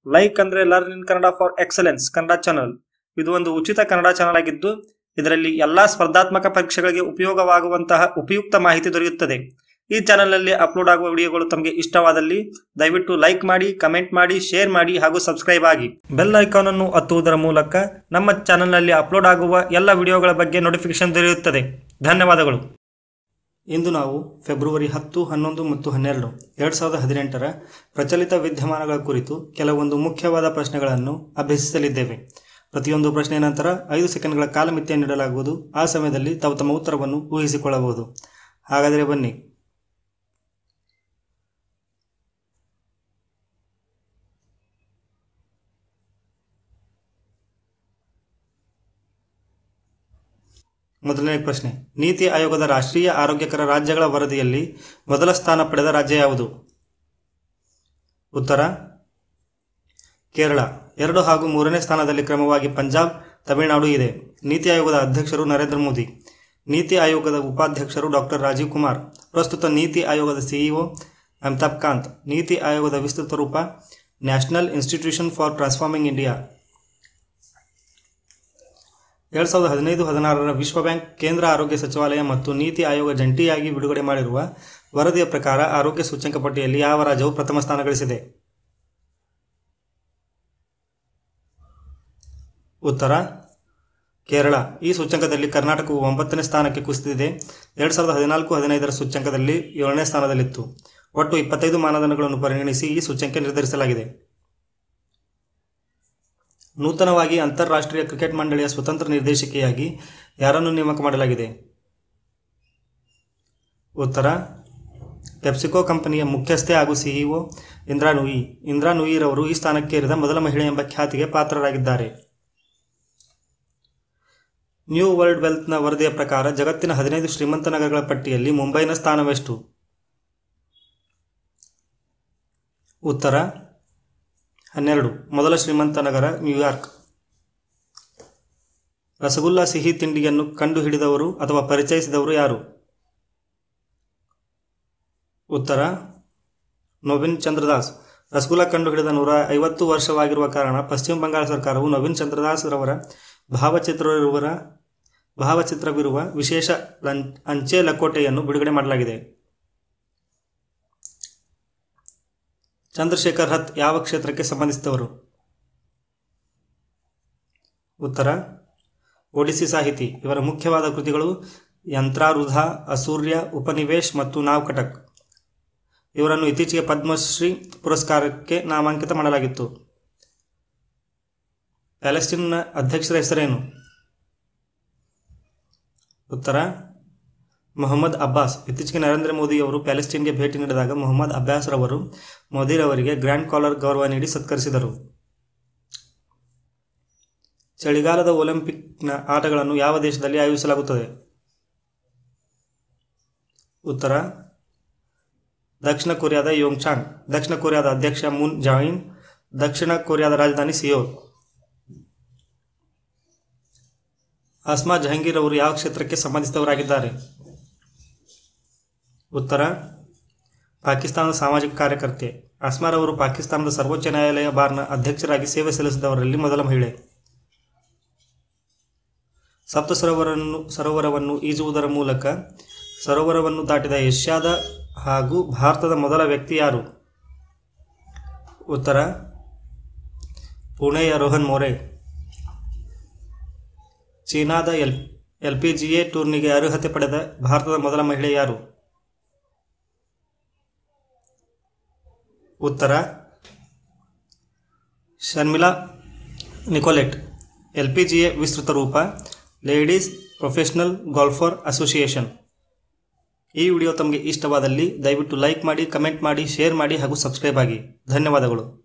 like ಅಂದ್ರೆ learn in Kannada for excellence Kannada channel ಇದು ಒಂದು ಉಚಿತ ಕನ್ನಡ ಚಾನಲ್ ಆಗಿದ್ದು ಇದರಲ್ಲಿ ಎಲ್ಲಾ ಸ್ಪರ್ಧಾತ್ಮಕ ಪರೀಕ್ಷೆಗಳಿಗೆ ಉಪಯೋಗವಾಗುವಂತಹ ಉಪಯುಕ್ತ ಮಾಹಿತಿ ದೊರೆಯುತ್ತದೆ ಈ ಚಾನಲ್ನಲ್ಲಿ ಅಪ್ಲೋಡ್ ಆಗುವ ವಿಡಿಯೋಗಳು ತಮಗೆ ಇಷ್ಟವಾದಲ್ಲಿ ದಯವಿಟ್ಟು ಲೈಕ್ ಮಾಡಿ ಕಮೆಂಟ್ ಮಾಡಿ ಶೇರ್ ಮಾಡಿ ಹಾಗೂ ಸಬ್ಸ್ಕ್ರೈಬ್ ಆಗಿ ಬೆಲ್ ಐಕಾನ್ ಅನ್ನು ಒತ್ತುವುದರ ಮೂಲಕ ನಮ್ಮ ಚಾನಲ್ನಲ್ಲಿ ಅಪ್ಲೋಡ್ ಆಗುವ ಎಲ್ಲ ವಿಡಿಯೋಗಳ ಬಗ್ಗೆ ನೋಟಿಫಿಕೇಶನ್ ದೊರೆಯುತ್ತದೆ ಧನ್ಯವಾದಗಳು ಇಂದು ನಾವು ಫೆಬ್ರವರಿ ಹತ್ತು ಹನ್ನೊಂದು ಮತ್ತು ಹನ್ನೆರಡು ಎರಡು ಸಾವಿರದ ಹದಿನೆಂಟರ ಪ್ರಚಲಿತ ವಿದ್ಯಮಾನಗಳ ಕುರಿತು ಕೆಲವೊಂದು ಮುಖ್ಯವಾದ ಪ್ರಶ್ನೆಗಳನ್ನು ಅಭ್ಯಸಿಸಲಿದ್ದೇವೆ ಪ್ರತಿಯೊಂದು ಪ್ರಶ್ನೆಯ ನಂತರ ಐದು ಸೆಕೆಂಡ್ಗಳ ಕಾಲಮಿತಿಯನ್ನು ನೀಡಲಾಗುವುದು ಆ ಸಮಯದಲ್ಲಿ ತಾವು ತಮ್ಮ ಉತ್ತರವನ್ನು ಊಹಿಸಿಕೊಳ್ಳಬಹುದು ಹಾಗಾದರೆ ಬನ್ನಿ ಮೊದಲನೇ ಪ್ರಶ್ನೆ ನೀತಿ ಆಯೋಗದ ರಾಷ್ಟ್ರೀಯ ಆರೋಗ್ಯಕರ ರಾಜ್ಯಗಳ ವರದಿಯಲ್ಲಿ ಮೊದಲ ಸ್ಥಾನ ಪಡೆದ ರಾಜ್ಯ ಯಾವುದು ಉತ್ತರ ಕೇರಳ ಎರಡು ಹಾಗೂ ಮೂರನೇ ಸ್ಥಾನದಲ್ಲಿ ಕ್ರಮವಾಗಿ ಪಂಜಾಬ್ ತಮಿಳುನಾಡು ಇದೆ ನೀತಿ ಆಯೋಗದ ಅಧ್ಯಕ್ಷರು ನರೇಂದ್ರ ಮೋದಿ ನೀತಿ ಆಯೋಗದ ಉಪಾಧ್ಯಕ್ಷರು ಡಾಕ್ಟರ್ ರಾಜೀವ್ ಕುಮಾರ್ ಪ್ರಸ್ತುತ ನೀತಿ ಆಯೋಗದ ಸಿಇಒ ಅಮಿತಾಬ್ ಕಾಂತ್ ನೀತಿ ಆಯೋಗದ ವಿಸ್ತೃತ ರೂಪ national institution for transforming India ಎರಡು ಸಾವಿರದ ಹದಿನೈದು ಹದಿನಾರರ ವಿಶ್ವ ಬ್ಯಾಂಕ್ ಕೇಂದ್ರ ಆರೋಗ್ಯ ಸಚಿವಾಲಯ ಮತ್ತು ನೀತಿ ಆಯೋಗ ಜಂಟಿಯಾಗಿ ಬಿಡುಗಡೆ ಮಾಡಿರುವ ವರದಿಯ ಪ್ರಕಾರ ಆರೋಗ್ಯ ಸೂಚ್ಯಂಕ ಪಟ್ಟಿಯಲ್ಲಿ ಯಾವ ರಾಜ್ಯವು ಪ್ರಥಮ ಸ್ಥಾನ ಗಳಿಸಿದೆ ಉತ್ತರ ಕೇರಳ ಈ ಸೂಚ್ಯಂಕದಲ್ಲಿ ಕರ್ನಾಟಕವು ಒಂಬತ್ತನೇ ಸ್ಥಾನಕ್ಕೆ ಕುಸಿದಿದೆ ಎರಡು ಸಾವಿರದ ಹದಿನಾಲ್ಕು ಹದಿನೈದರ ಸೂಚ್ಯಂಕದಲ್ಲಿ ಏಳನೇ ಸ್ಥಾನದಲ್ಲಿತ್ತು ಒಟ್ಟು ಇಪ್ಪತ್ತೈದು ಮಾನದಂಡಗಳನ್ನು ಪರಿಗಣಿಸಿ ಈ ಸೂಚ್ಯಂಕ ನಿರ್ಧರಿಸಲಾಗಿದೆ ನೂತನವಾಗಿ ಅಂತಾರಾಷ್ಟ್ರೀಯ ಕ್ರಿಕೆಟ್ ಮಂಡಳಿಯ ಸ್ವತಂತ್ರ ನಿರ್ದೇಶಕಿಯಾಗಿ ಯಾರನ್ನು ನೇಮಕ ಮಾಡಲಾಗಿದೆ ಉತ್ತರ ಪೆಪ್ಸಿಕೋ ಕಂಪನಿಯ ಮುಖ್ಯಸ್ಥೆ ಹಾಗೂ ಸಿಇಒ ಇಂದ್ರಾ ನೂಯಿ ಇಂದ್ರಾ ನೂಯಿರವರು ಈ ಸ್ಥಾನಕ್ಕೇರಿದ ಮೊದಲ ಮಹಿಳೆ ಎಂಬ ಖ್ಯಾತಿಗೆ ಪಾತ್ರರಾಗಿದ್ದಾರೆ ನ್ಯೂ ವರ್ಲ್ಡ್ ವೆಲ್ತ್ನ ವರದಿಯ ಪ್ರಕಾರ ಜಗತ್ತಿನ ಹದಿನೈದು ಶ್ರೀಮಂತ ನಗರಗಳ ಪಟ್ಟಿಯಲ್ಲಿ ಮುಂಬೈನ ಸ್ಥಾನವೆಷ್ಟು ಉತ್ತರ ಹನ್ನೆರಡು ಮೊದಲ ಶ್ರೀಮಂತ ನಗರ ನ್ಯೂಯಾರ್ಕ್ ರಸಗುಲ್ಲಾ ಸಿಹಿ ತಿಂಡಿಯನ್ನು ಕಂಡುಹಿಡಿದವರು ಅಥವಾ ಪರಿಚಯಿಸಿದವರು ಯಾರು ಉತ್ತರ ನವೀನ್ ಚಂದ್ರದಾಸ್ ರಸಗುಲ್ಲಾ ಕಂಡುಹಿಡಿದ ನೂರ ಐವತ್ತು ವರ್ಷವಾಗಿರುವ ಕಾರಣ ಪಶ್ಚಿಮ ಬಂಗಾಳ ಸರ್ಕಾರವು ನವೀನ್ ಚಂದ್ರದಾಸ್ ರವರ ಭಾವಚಿತ್ರವಿರುವ ಭಾವಚಿತ್ರವಿರುವ ವಿಶೇಷ ಲಂ ಅಂಚೆ ಲಕೋಟೆಯನ್ನು ಬಿಡುಗಡೆ ಮಾಡಲಾಗಿದೆ ಚಂದ್ರಶೇಖರ್ ಹತ್ ಯಾವ ಕ್ಷೇತ್ರಕ್ಕೆ ಸಂಬಂಧಿಸಿದವರು ಉತ್ತರ ಒಡಿಸಿ ಸಾಹಿತಿ ಇವರ ಮುಖ್ಯವಾದ ಕೃತಿಗಳು ಯಂತ್ರಾರುಧ ಅಸೂರ್ಯ ಉಪನಿವೇಶ್ ಮತ್ತು ನಾವ್ಕಟಕ್ ಇವರನ್ನು ಇತ್ತೀಚೆಗೆ ಪದ್ಮಶ್ರೀ ಪುರಸ್ಕಾರಕ್ಕೆ ನಾಮಾಂಕಿತ ಮಾಡಲಾಗಿತ್ತು ಪ್ಯಾಲೆಸ್ಟೀನ್ನ ಅಧ್ಯಕ್ಷರ ಹೆಸರೇನು ಉತ್ತರ ಮೊಹಮ್ಮದ್ ಅಬ್ಬಾಸ್ ಇತ್ತೀಚೆಗೆ ನರೇಂದ್ರ ಮೋದಿ ಅವರು ಪ್ಯಾಲೆಸ್ಟೀನ್ಗೆ ಭೇಟಿ ನೀಡಿದಾಗ ಮೊಹಮ್ಮದ್ ಅಬ್ಬಾಸ್ ರವರು ಮೋದಿರವರಿಗೆ ಗ್ರ್ಯಾಂಡ್ ಕಾಲರ್ ಗೌರವ ನೀಡಿ ಸತ್ಕರಿಸಿದರು ಚಳಿಗಾಲದ ಒಲಿಂಪಿಕ್ನ ಆಟಗಳನ್ನು ಯಾವ ದೇಶದಲ್ಲಿ ಆಯೋಜಿಸಲಾಗುತ್ತದೆ ಉತ್ತರ ದಕ್ಷಿಣ ಕೊರಿಯಾದ ಯೋಂಗ್ಚಾಂಗ್ ದಕ್ಷಿಣ ಕೊರಿಯಾದ ಅಧ್ಯಕ್ಷ ಮೂನ್ ಜಾಯಿನ್ ದಕ್ಷಿಣ ಕೊರಿಯಾದ ರಾಜಧಾನಿ ಸಿಯೋಲ್ ಅಸ್ಮಾ ಜಹಂಗೀರ್ ಅವರು ಯಾವ ಕ್ಷೇತ್ರಕ್ಕೆ ಸಂಬಂಧಿಸಿದವರಾಗಿದ್ದಾರೆ ಉತ್ತರ ಪಾಕಿಸ್ತಾನದ ಸಾಮಾಜಿಕ ಕಾರ್ಯಕರ್ತೆ ಅಸ್ಮಾರವರು ಪಾಕಿಸ್ತಾನದ ಸರ್ವೋಚ್ಚ ನ್ಯಾಯಾಲಯ ಬಾರ್ನ ಅಧ್ಯಕ್ಷರಾಗಿ ಸೇವೆ ಸಲ್ಲಿಸಿದವರಲ್ಲಿ ಮೊದಲ ಮಹಿಳೆ ಸಪ್ತ ಸರೋವರನ್ನು ಸರೋವರವನ್ನು ಈಜುವುದರ ಮೂಲಕ ಸರೋವರವನ್ನು ದಾಟಿದ ಏಷ್ಯಾದ ಹಾಗೂ ಭಾರತದ ಮೊದಲ ವ್ಯಕ್ತಿ ಯಾರು ಉತ್ತರ ಪುಣೆಯ ರೋಹನ್ ಮೋರೆ ಚೀನಾದ L L P G A ಟೂರ್ನಿಗೆ ಅರ್ಹತೆ ಪಡೆದ ಭಾರತದ ಮೊದಲ ಮಹಿಳೆ ಯಾರು ಉತ್ತರ Sharmila Nicollet L P G A ವಿಸ್ತೃತ ರೂಪ ಲೇಡೀಸ್ ಪ್ರೊಫೆಷನಲ್ ಗಾಲ್ಫರ್ ಅಸೋಸಿಯೇಷನ್ ಈ ವಿಡಿಯೋ ತಮಗೆ ಇಷ್ಟವಾದಲ್ಲಿ ದಯವಿಟ್ಟು ಲೈಕ್ ಮಾಡಿ ಕಮೆಂಟ್ ಮಾಡಿ ಶೇರ್ ಮಾಡಿ ಹಾಗೂ ಸಬ್ಸ್ಕ್ರೈಬ್ ಆಗಿ ಧನ್ಯವಾದಗಳು